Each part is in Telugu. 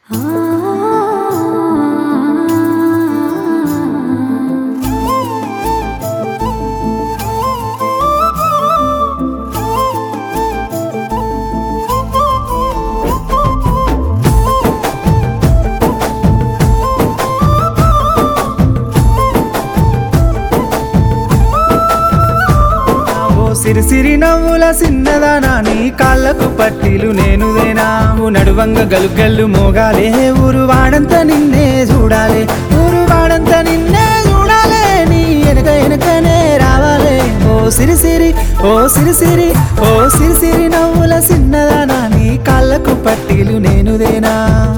ఓ సిరిసిరి నవ్వుల సిన్నదానా నీ కాళ్ళకు పట్టీలు నేనుదేనా ఓ నడువంగ గలుగల్లు మోగాలే ఊరు వాడంత నిన్నే చూడాలి ఊరు వాడంత నిన్నే చూడాలే నీ వెనక వెనకనే రావాలే ఓ సిరిసిరి ఓ సిరిసిరి ఓ సిరిసిరి నవ్వుల సిన్నదానా నీ కాళ్ళకు పట్టీలు నేనుదేనా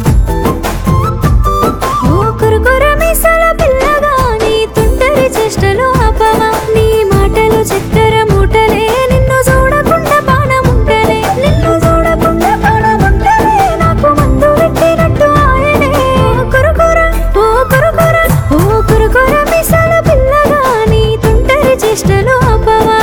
ఓ కురుకుర మీసాల పిల్లగా నీ తుంటరి చేష్టలు ఆపవా నీ మాటలు చక్కెర మూటలే నిన్ను చూడకుండా పానముంటలే నిన్ను చూడకుండా పానముంటలే నాకు మందు పెట్టినట్టు ఆయనే ఓ కురుకుర ఓ కురుకుర ఓ కురుకుర మీసాల పిల్లగా నీ తుంటరి చేష్టలు ఆపవా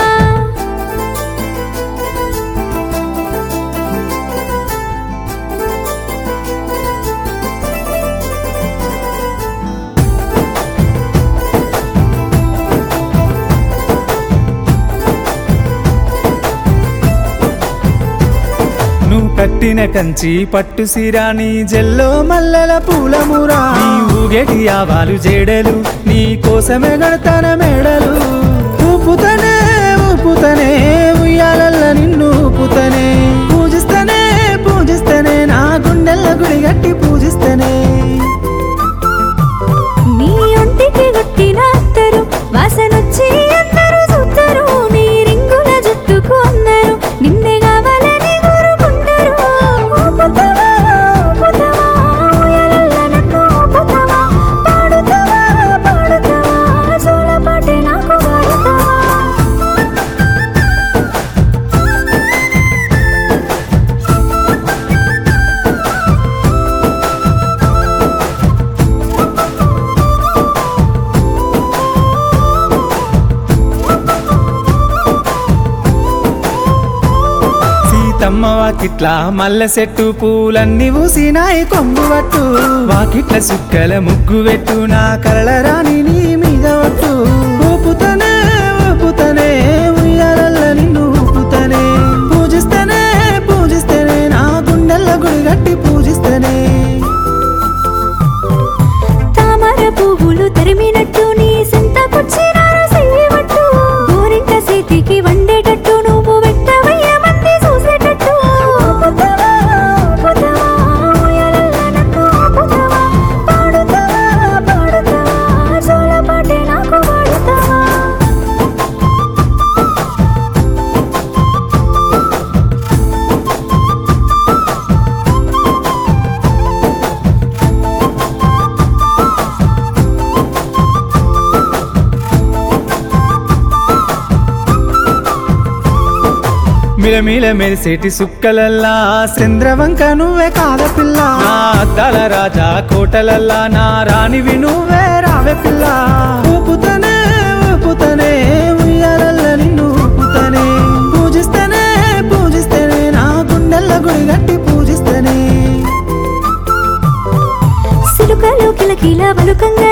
నువ్వు కట్టిన కంచి పట్టు సిరాని జెల్లో మల్లెల పూలమురా నీ ఊగేటి ఆవాలు జేడలు నీ కోసమే గడతాన మేడలు ఊపుతనే ఊపుతనే ఉయ్యాలల్ల నిన్ను ఊపుతనే పూజిస్తనే పూజిస్తనే నా గుండెల్ల గుడి గట్టి పూజిస్తనే నీ ఒంటికి గుట్టిన అత్తరు వాసనొచ్చి అందరూ చూస్తారు నీ రింగుల జుట్టుకు అందరు నిన్నే కావాలని కోరుకుంటారు ఊపుతావా, ఊపుతావా, ఊయలల్ల నన్ను ఊపుతావా, పాడుతావా, పాడుతావా, జోలపాటే నాకు పాడుతావా సీతమ్మ వాకిట్ల మల్లె చెట్టు పూలన్నీ ఊసినాయి కొంగు పట్టు వాకిట్ల సుక్కల ముగ్గు పెట్టు నా కలల రాణి నీ మీద ఒట్టు ఊపుతనే ఊపుతనే ఉయ్యాలల్ల నిన్ను ఊపుతనే పూజిస్తనే పూజిస్తనే నా గుండెల్ల గుడి గట్టి పూజిస్తనే తామర పువ్వులు తరిమినట్టు నీ సంతకొచ్చినారు చెయ్యబట్టు గోరింట చేతికి వండేటట్టు నువ్వు వెంటవయ్య మంది చూసేటట్టు ఊపుతావా, ఊపుతావా, ఊయలల్ల నన్ను ఊపుతావా, పాడుతావా, పాడుతావా, జోలపాటే నాకు పాడుతావా మిలమిల మెరిసేటి సుక్కలల్లా చంద్రవంక నువ్వే కాద పిల్ల నా అద్దాల రాజా కోటలల్లా నా రాణివి నువ్వే రావే పిల్ల ఊపుతనే ఊపుతనే ఉయ్యాలల్ల నిన్ను ఊపుతనే పూజిస్తనే పూజిస్తనే నా గుండెల్ల గుడి గట్టి పూజిస్తనే సిలుకలు కిలకిల బలుకంగా